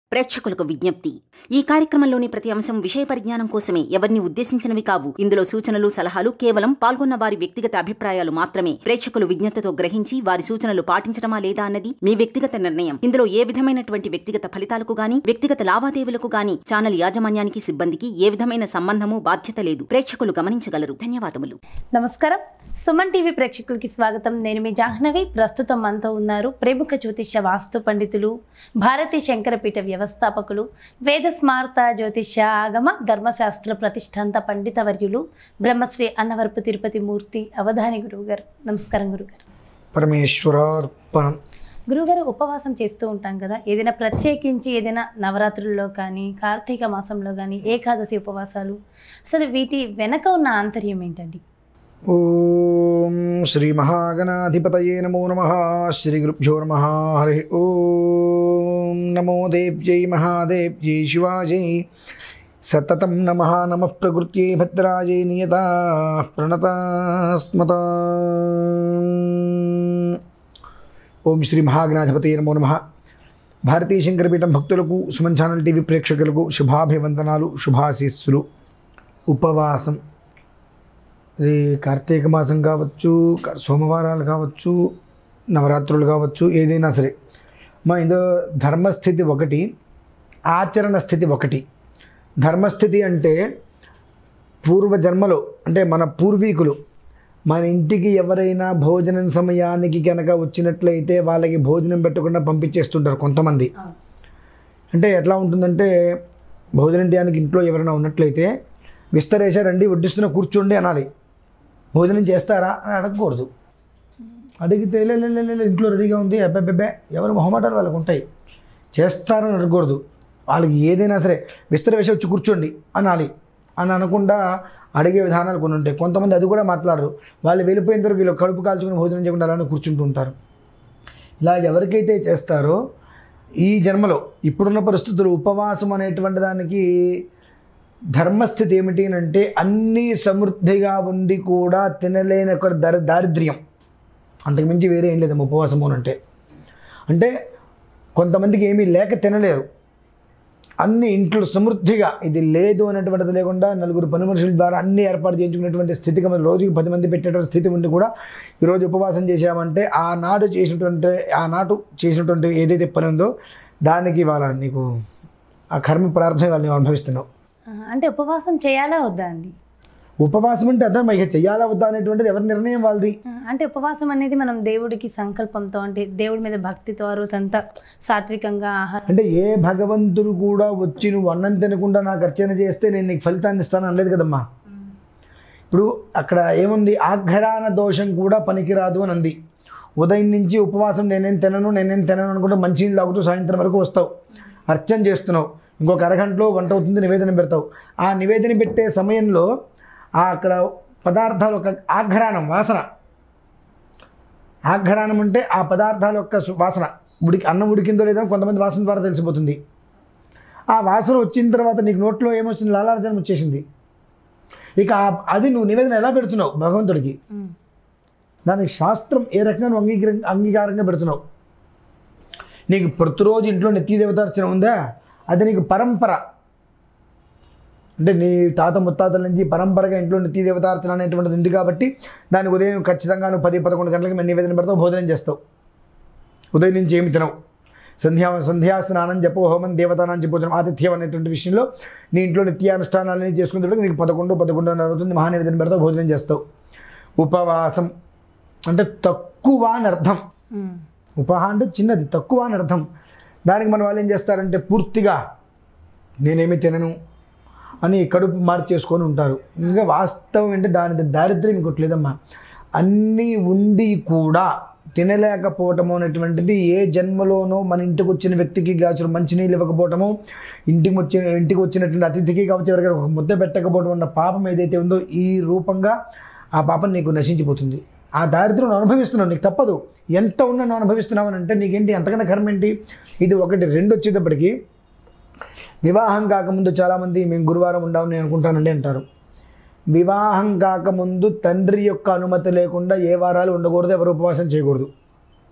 ప్రేక్షకులకు విజ్ఞప్తి ఈ కార్యక్రమంలోని ప్రతి అంశం విషయ పరిజ్ఞానం కోసమే ఎవరిని ఉద్దేశించినవి కావు ఇందులో సూచనలు సలహాలు కేవలం పాల్గొన్న వారి వ్యక్తిగత అభిప్రాయాలు మాత్రమే ప్రేక్షకులు విజ్ఞతతో గ్రహించి వారి సూచనలు పాటించడమా లేదా అన్నది మీ వ్యక్తిగత నిర్ణయం ఇందులో ఏ విధమైనటువంటి వ్యక్తిగత ఫలితాలకు గాని వ్యక్తిగత లావాదేవీలకు గాని ఛానల్ యాజమాన్యానికి సిబ్బందికి ఏ విధమైన సంబంధము బాధ్యత లేదు ప్రేక్షకులు గమనించగలరు ధన్యవాదములు నమస్కారం సుమన్ టీవీ ప్రేక్షకులకి స్వాగతం నేను మీ జాహ్నవి ప్రస్తుతం మనతో ఉన్నారు ప్రముఖ జ్యోతిష్య వాస్తు పండితులు భారతీ శంకరపీఠ వ్యవస్థాపకులు వేద స్మార్త జ్యోతిష్య ఆగమ ధర్మశాస్త్ర ప్రతిష్టాంత పండితవర్యులు బ్రహ్మశ్రీ అన్నవరపు తిరుపతి మూర్తి అవధాని గురువు గారు నమస్కారం గురుగారు పరమేశ్వరార్పణం గురుగారు ఉపవాసం చేస్తూ ఉంటాం కదా ఏదైనా ప్రత్యేకించి ఏదైనా నవరాత్రుల్లో కానీ కార్తీక మాసంలో కానీ ఏకాదశి ఉపవాసాలు అసలు వీటి వెనక ఉన్న ఆంతర్యం ఏంటండి ఓం శ్రీ మహాగణాధిపతయే నమో నమ శ్రీ గురుభ్యో నమ హరి ఓం నమో దేవ్యై మహాదేవ్యై శివాజై సతతం నమ నమ ప్రకృత్యై భద్రాజై నియత ప్రణతస్మత ఓం శ్రీ మహాగణాధిపతయ నమో నమ భారతీయ శంకరపీఠం భక్తులకు సుమన్ ఛానల్ టీవీ ప్రేక్షకులకు శుభాభివందనాలు శుభాశీస్సులు ఉపవాసం ఇది కార్తీక మాసం కావచ్చు క- సోమవారాలు కావచ్చు నవరాత్రులు కావచ్చు ఏదైనా సరే మా ఇందులో ధర్మస్థితి ఒకటి ఆచరణ స్థితి ఒకటి ధర్మస్థితి అంటే పూర్వజన్మలో అంటే మన పూర్వీకులు మన ఇంటికి ఎవరైనా భోజనం సమయానికి కనుక వచ్చినట్లయితే వాళ్ళకి భోజనం పెట్టకుండా పంపించేస్తుంటారు కొంతమంది అంటే ఎట్లా ఉంటుందంటే భోజనం చేయడానికి ఇంట్లో ఎవరైనా ఉన్నట్లయితే విస్తరేశారండి వడ్డిస్తున్న కూర్చోండి అనాలి భోజనం చేస్తారా అని అడగకూడదు అడిగితే "లే, లే, లే, లే, లే, ఇంట్లో రెడీగా ఉంది అబ్బాబ్బే ఎవరు మొహమాటాలు వాళ్ళకు ఉంటాయి చేస్తారని అడగకూడదు వాళ్ళకి ఏదైనా సరే విస్తర వేసి వచ్చి కూర్చోండి అనాలి అని అనకుండా అడిగే విధానాలు కొన్ని ఉంటాయి కొంతమంది అది కూడా మాట్లాడరు వాళ్ళు వెళ్ళిపోయిన తర్వాత వీళ్ళు కడుపు కాల్చుకుని భోజనం చేయకుండా అలానే కూర్చుంటూ ఉంటారు ఇలా ఎవరికైతే చేస్తారో ఈ జన్మలో ఇప్పుడున్న పరిస్థితులు ఉపవాసం అనేటువంటి దానికి ధర్మస్థితి ఏమిటి అని అంటే అన్నీ సమృద్ధిగా ఉండి కూడా తినలేని ఒక దరి దారిద్ర్యం అంతకుమించి వేరే ఏం లేదు ఉపవాసము అని అంటే అంటే కొంతమందికి ఏమీ లేక తినలేరు అన్ని ఇంట్లో సమృద్ధిగా ఇది లేదు అనేటువంటిది లేకుండా నలుగురు పని మనుషుల ద్వారా అన్ని ఏర్పాటు చేయించుకున్నటువంటి స్థితికి మనం రోజుకి పది మంది పెట్టేటువంటి స్థితి ఉండి కూడా ఈరోజు ఉపవాసం చేశామంటే ఆనాడు చేసినటువంటి ఆనాడు చేసినటువంటి ఏదైతే పని ఉందో దానికి ఇవాళ నీకు ఆ కర్మ ప్రారంభం వాళ్ళు నువ్వు అనుభవిస్తున్నావు ఆ, అంటే ఉపవాసం చేయాలా వద్దా అండి ఉపవాసం అంటే అర్థం ఇక చెయ్యాలా వద్దా అనేటువంటిది ఎవరి నిర్ణయం వాళ్ళది ఆ, అంటే ఉపవాసం అనేది మనం దేవుడికి సంకల్పంతో అంటే దేవుడి మీద భక్తితో ఆ రోజంతా సాత్వికంగా ఆహారం అంటే ఏ భగవంతుడు కూడా వచ్చి నువ్వు అన్నం తినకుండా నాకు అర్చన చేస్తే నేను నీకు ఫలితాన్ని ఇస్తాను అనలేదు కదమ్మా ఇప్పుడు అక్కడ ఏముంది ఆఘ్రాన దోషం కూడా పనికిరాదు అని అంది ఉదయం నుంచి ఉపవాసం నేనేం తినను నేనేం తినను అనుకుంటూ మంచినీళ్ళు తాగుతూ సాయంత్రం వరకు వస్తావు అర్చన చేస్తున్నావు ఇంకొక అరగంటలో వంట అవుతుంది నివేదన పెడతావు ఆ నివేదన పెట్టే సమయంలో ఆ అక్కడ పదార్థాలు ఒక ఆఘ్రానం వాసన ఆఘ్రానం అంటే ఆ పదార్థాల యొక్క సు- వాసన ఉడికి అన్నం ఉడికిందో లేదో కొంతమంది వాసన ద్వారా తెలిసిపోతుంది ఆ వాసన వచ్చిన తర్వాత నీకు నోట్లో ఏమొచ్చింది లాలార్జనం వచ్చేసింది ఇక ఆ- అది నువ్వు నివేదన ఎలా పెడుతున్నావు భగవంతుడికి ఉమ్. దానికి శాస్త్రం ఏ రకంగా నువ్వు అంగీకర అంగీకారంగా పెడుతున్నావు నీకు ప్రతిరోజు ఇంట్లో నిత్య దేవతార్చన ఉందా అది నీకు పరంపర అంటే నీ తాత ముత్తాతల నుంచి పరంపరగా ఇంట్లో నిత్య దేవతార్చన అనేటువంటిది ఉంది కాబట్టి దానికి ఉదయం ఖచ్చితంగా నువ్వు పది పదకొండు గంటలకి మేము నివేదన పెడతావు భోజనం చేస్తావు ఉదయం నుంచి ఏమి తినవు సంధ్యా సంధ్యా స్నానం జపో హోమం దేవతానం పూజనం ఆతిథ్యం అనేటువంటి విషయంలో నీ ఇంట్లో నిత్యానుష్ఠానాలన్నీ చేసుకునేటప్పుడు నీకు పదకొండు పదకొండున్నర అవుతుంది మహానివేదన పెడతావు భోజనం చేస్తావు ఉపవాసం అంటే తక్కువ అని అర్థం ఉమ్. ఉపహ అంటే చిన్నది తక్కువ అని అర్థం దానికి మన వాళ్ళు ఏం చేస్తారంటే పూర్తిగా నేనేమి తినను అని కడుపు మార్చేసుకొని ఉంటారు ఇంకా వాస్తవం అంటే దాని దారిద్ర్యం ఇంకోటి లేదమ్మా అన్నీ ఉండి కూడా తినలేకపోవటము అనేటువంటిది ఏ జన్మలోనో మన ఇంటికి వచ్చిన వ్యక్తికి గ్లాసులు మంచినీళ్ళు ఇవ్వకపోవటము ఇంటికి వచ్చిన ఇంటికి వచ్చినటువంటి అతిథికి కావచ్చు ఎవరికైనా ఒక ముద్ద పెట్టకపోవడం అన్న పాపం ఏదైతే ఉందో ఈ రూపంగా ఆ పాపం నీకు నశించిపోతుంది ఆ దారిద్ర్యం నువ్వు అనుభవిస్తున్నావు నీకు తప్పదు ఎంత ఉన్నా నువ్వు అనుభవిస్తున్నావు అని అంటే నీకేంటి ఎంతకన్నా కర్మ ఏంటి ఇది ఒకటి రెండు వచ్చేటప్పటికి వివాహం కాకముందు చాలామంది మేము గురువారం ఉండామని నేను అనుకుంటానండి అంటారు వివాహం కాకముందు తండ్రి యొక్క అనుమతి లేకుండా ఏ వారాలు ఉండకూడదు ఎవరు ఉపవాసం చేయకూడదు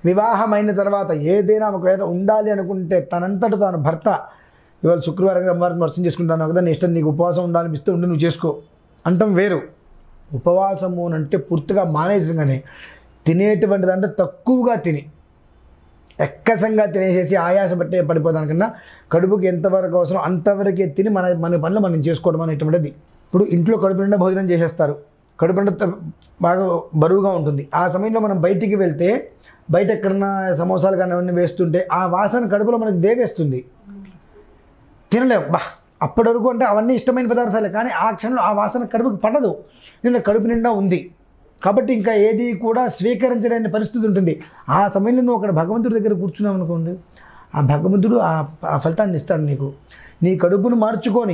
వివాహమైన తర్వాత ఏదైనా ఒకవేళ ఉండాలి అనుకుంటే తనంతట తాను భర్త ఇవాళ శుక్రవారం అమ్మవారిని వర్షం చేసుకుంటాను కదా నీ ఇష్టం నీకు ఉపవాసం ఉండాలనిపిస్తే ఉండి నువ్వు చేసుకో అంటాం వేరు ఉపవాసము అని అంటే పూర్తిగా మానేసగానే తినేటువంటి దాంట్లో తక్కువగా తిని ఎక్కసంగా తినేసేసి ఆయాస పట్టే పడిపోదానికన్నా కడుపుకి ఎంతవరకు అవసరం అంతవరకే తిని మన మన పనులు మనం చేసుకోవడం అనేటువంటిది ఇప్పుడు ఇంట్లో కడుపు నిండా భోజనం చేసేస్తారు కడుపు నిండా త- బాగా బరువుగా ఉంటుంది ఆ సమయంలో మనం బయటికి వెళ్తే బయట ఎక్కడన్నా సమోసాలు కానీ అవన్నీ వేస్తుంటే ఆ వాసన కడుపులో మనకి దేవేస్తుంది తినలేం బా అప్పటి వరకు అంటే అవన్నీ ఇష్టమైన పదార్థాలే కానీ ఆ క్షణంలో ఆ వాసన కడుపుకి పడదు నిన్న కడుపు నిండా ఉంది కాబట్టి ఇంకా ఏది కూడా స్వీకరించలేని పరిస్థితి ఉంటుంది ఆ సమయంలో నువ్వు అక్కడ భగవంతుడి దగ్గర కూర్చున్నావు అనుకోండి ఆ భగవంతుడు ఆ ఆ ఫలితాన్ని ఇస్తాడు నీకు నీ కడుపును మార్చుకొని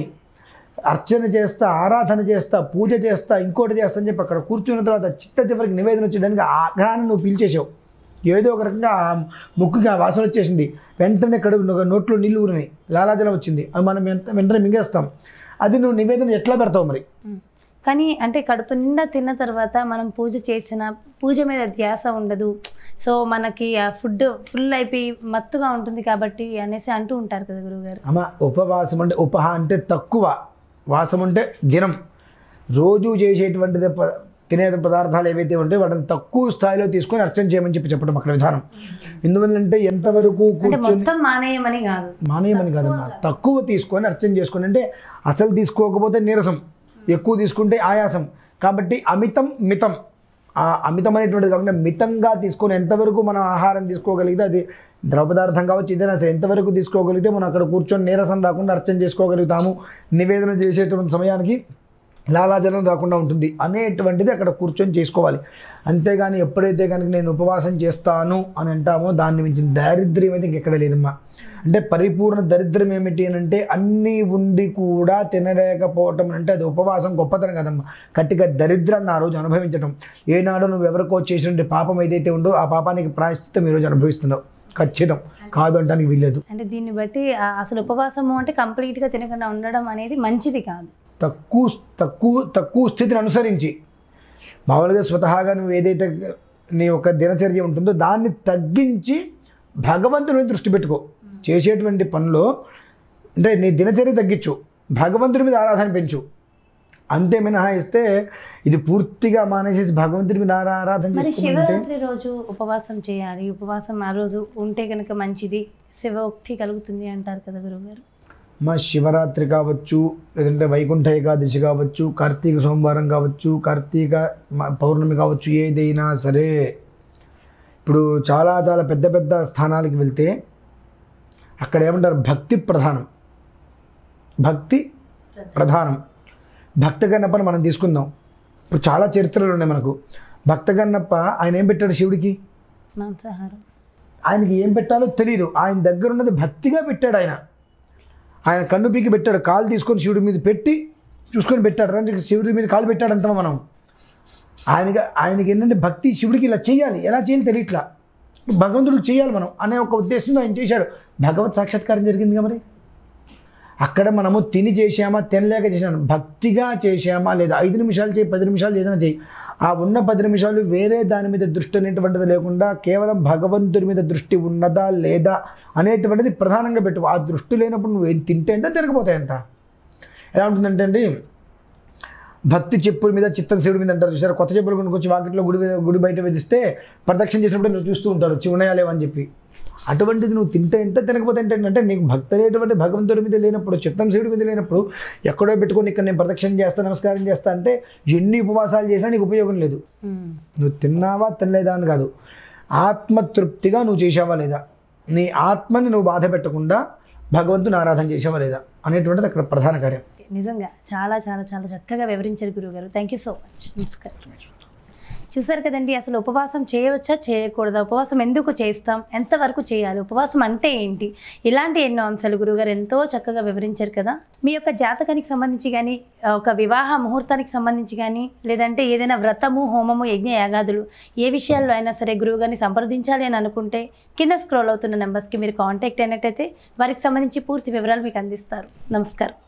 అర్చన చేస్తా ఆరాధన చేస్తా పూజ చేస్తా ఇంకోటి చేస్తా అని చెప్పి అక్కడ కూర్చున్న తర్వాత చిట్ట చివరికి నివేదన వచ్చేయడానికి ఆ ఆగ్రహాన్ని నువ్వు పీల్చేసావు ఏదో ఒక రకంగా ఆ ముక్కుకి ఆ వాసన వచ్చేసింది వెంటనే కడుపు నో- నోట్లో నీళ్ళు ఊరినాయి లాలాజలం వచ్చింది అది మనం ఎంత వెంటనే మింగేస్తాం అది నువ్వు నివేదన ఎట్లా పెడతావు మరి ఉమ్. కానీ అంటే కడుపు నిండా తిన్న తర్వాత మనం పూజ చేసిన పూజ మీద ధ్యాస ఉండదు సో మనకి ఆ ఫుడ్ ఫుల్ అయిపోయి మత్తుగా ఉంటుంది కాబట్టి అనేసి అంటూ ఉంటారు కదా గురువుగారు అమ్మ ఉపవాసం అంటే ఉపహ అంటే తక్కువ వాసం అంటే దినం రోజు చేసేటువంటిది ప- తినే పదార్థాలు ఏవైతే ఉంటాయో వాటిని తక్కువ స్థాయిలో తీసుకొని అర్చన చేయమని చెప్పి చెప్పడం అక్కడ విధానం ఎందువల్లంటే ఎంతవరకు అంటే కూర్చొని మొత్తం మానేయమని కాదు మానేయమని కాదమ్మా తక్కువ తీసుకొని అర్చన చేసుకొని అంటే అసలు తీసుకోకపోతే నీరసం ఎక్కువ తీసుకుంటే ఆయాసం కాబట్టి అమితం మితం ఆ అమితం అనేటువంటిది కాకుండా మితంగా తీసుకొని ఎంతవరకు మనం ఆహారం తీసుకోగలిగితే అది ద్రవ పదార్థం కావచ్చు ఏదైనా సరే ఎంతవరకు తీసుకోగలిగితే మనం అక్కడ కూర్చొని నీరసం రాకుండా అర్చన చేసుకోగలుగుతాము నివేదన చేసేటువంటి సమయానికి లాలాజలం రాకుండా ఉంటుంది అనేటువంటిది అక్కడ కూర్చొని చేసుకోవాలి అంతేగాని ఎప్పుడైతే కనుక నేను ఉపవాసం చేస్తాను అని అంటామో దాన్ని మించిన దారిద్ర్యం అయితే ఇంకెక్కడ లేదమ్మా అంటే పరిపూర్ణ దరిద్రం ఏమిటి అని అంటే అన్నీ ఉండి కూడా తినలేకపోవటం అంటే అది ఉపవాసం గొప్పతనం కదమ్మా కట్టిగా దరిద్రాన్ని ఆ రోజు అనుభవించటం ఏనాడు నువ్వు ఎవరికో చేసినటువంటి పాపం ఏదైతే ఉందో ఆ పాపానికి ప్రాయశ్చిత్తం ఈ రోజు అనుభవిస్తున్నావు ఖచ్చితం కాదు అంటానికి వీల్లేదు అంటే దీన్ని బట్టి ఆ అసలు ఉపవాసము అంటే కంప్లీట్గా తినకుండా ఉండడం అనేది మంచిది కాదు తక్కువ తక్కువ తక్కువ స్థితిని అనుసరించి మామూలుగా స్వతహాగా నువ్వు ఏదైతే నీ యొక్క దినచర్య ఉంటుందో దాన్ని తగ్గించి భగవంతుని మీద దృష్టి పెట్టుకో చేసేటువంటి పనిలో అంటే నీ దినచర్య తగ్గించు భగవంతుడి మీద ఆరాధన పెంచు అంతే మినహాయిస్తే ఇది పూర్తిగా మానేసేసి భగవంతుడి మీద ఆరా- ఆరాధన మరి చేసుకుంటే శివరాత్రి రోజు ఉపవాసం చేయాలి ఉపవాసం ఆ రోజు ఉంటే కనుక మంచిది శివోక్తి కలుగుతుంది అంటారు కదా గురువుగారు మా శివరాత్రి కావచ్చు లేదంటే వైకుంఠ ఏకాదశి కావచ్చు కార్తీక సోమవారం కావచ్చు కార్తీక మ- పౌర్ణమి కావచ్చు ఏదైనా సరే ఇప్పుడు చాలా చాలా పెద్ద పెద్ద స్థానాలకు వెళ్తే అక్కడ ఏమంటారు భక్తి ప్రధానం భక్తి ప్రధానం భక్త గన్నప్పని మనం తీసుకుందాం ఇప్పుడు చాలా చరిత్రలు ఉన్నాయి మనకు భక్త గన్నప్ప ఆయన ఏం పెట్టాడు శివుడికి మాంసాహారం ఆయనకి ఏం పెట్టాలో తెలియదు ఆయన దగ్గర ఉన్నది భక్తిగా పెట్టాడు ఆయన ఆయన కన్ను పీకి పెట్టాడు కాలు తీసుకొని శివుడి మీద పెట్టి చూసుకొని పెట్టాడు రండి శివుడి మీద కాలు పెట్టాడు అంటాం మనం ఆయనకి ఆయనకి ఏంటంటే భక్తి శివుడికి ఇలా చేయాలి ఎలా చేయాలి తెలియట్లా భగవంతుడికి చేయాలి మనం అనే ఒక ఉద్దేశంతో ఆయన చేశాడు భగవత్ సాక్షాత్కారం జరిగిందిగా మరి అక్కడ మనము తిని చేసామా తినలేక చేసామా భక్తిగా చేసామా లేదా ఐదు నిమిషాలు చేయి పది నిమిషాలు ఏదైనా చేయి ఆ ఉన్న పది నిమిషాలు వేరే దాని మీద దృష్టి అనేటువంటిది లేకుండా కేవలం భగవంతుడి మీద దృష్టి ఉన్నదా లేదా అనేటువంటిది ప్రధానంగా పెట్టు ఆ దృష్టి లేనప్పుడు నువ్వు ఏం తింటే ఎంత తిరగపోతాయి ఎంత ఎలా ఉంటుందంటే అండి భక్తి చెప్పుల మీద చిత్తం శివుడి మీద అంటారు చూసారు కొత్త చెప్పులు కొనుక్కొచ్చి వాకిట్లో గుడి మీద గుడి బయట విధిస్తే ప్రదక్షిణ చేసినప్పుడు నువ్వు చూస్తూ ఉంటాడు చివునయా లేవని చెప్పి అటువంటిది నువ్వు తింటే ఎంత తినకపోతే ఎంత అంటే నీకు భక్తి అనేటువంటి భగవంతుడి మీద లేనప్పుడు చిత్తం శివుడి మీద లేనప్పుడు ఎక్కడో పెట్టుకొని ఇక్కడ నేను ప్రదక్షిణ చేస్తా నమస్కారం చేస్తా అంటే ఎన్ని ఉపవాసాలు చేసినా నీకు ఉపయోగం లేదు ఉమ్. నువ్వు తిన్నావా తినలేదా అని కాదు ఆత్మతృప్తిగా నువ్వు చేసావా లేదా నీ ఆత్మని నువ్వు బాధ పెట్టకుండా భగవంతుని ఆరాధన చేసావా లేదా అనేటువంటిది అక్కడ ప్రధాన కార్యం నిజంగా చాలా చాలా చాలా చక్కగా వివరించారు గురువుగారు థ్యాంక్ యూ సో మచ్ నమస్కారం చూసారు కదండి అసలు ఉపవాసం చేయవచ్చా చేయకూడదా ఉపవాసం ఎందుకు చేస్తాం ఎంతవరకు చేయాలి ఉపవాసం అంటే ఏంటి ఇలాంటి ఎన్నో అంశాలు గురువుగారు ఎంతో చక్కగా వివరించారు కదా మీ యొక్క జాతకానికి సంబంధించి కానీ ఒక వివాహ ముహూర్తానికి సంబంధించి కానీ లేదంటే ఏదైనా వ్రతము హోమము యజ్ఞ యాగాదులు ఏ విషయాల్లో అయినా సరే గురువుగారిని సంప్రదించాలి అని అనుకుంటే కింద స్క్రోల్ అవుతున్న నెంబర్స్కి మీరు కాంటాక్ట్ అయినట్టయితే వారికి సంబంధించి పూర్తి వివరాలు మీకు అందిస్తారు నమస్కారం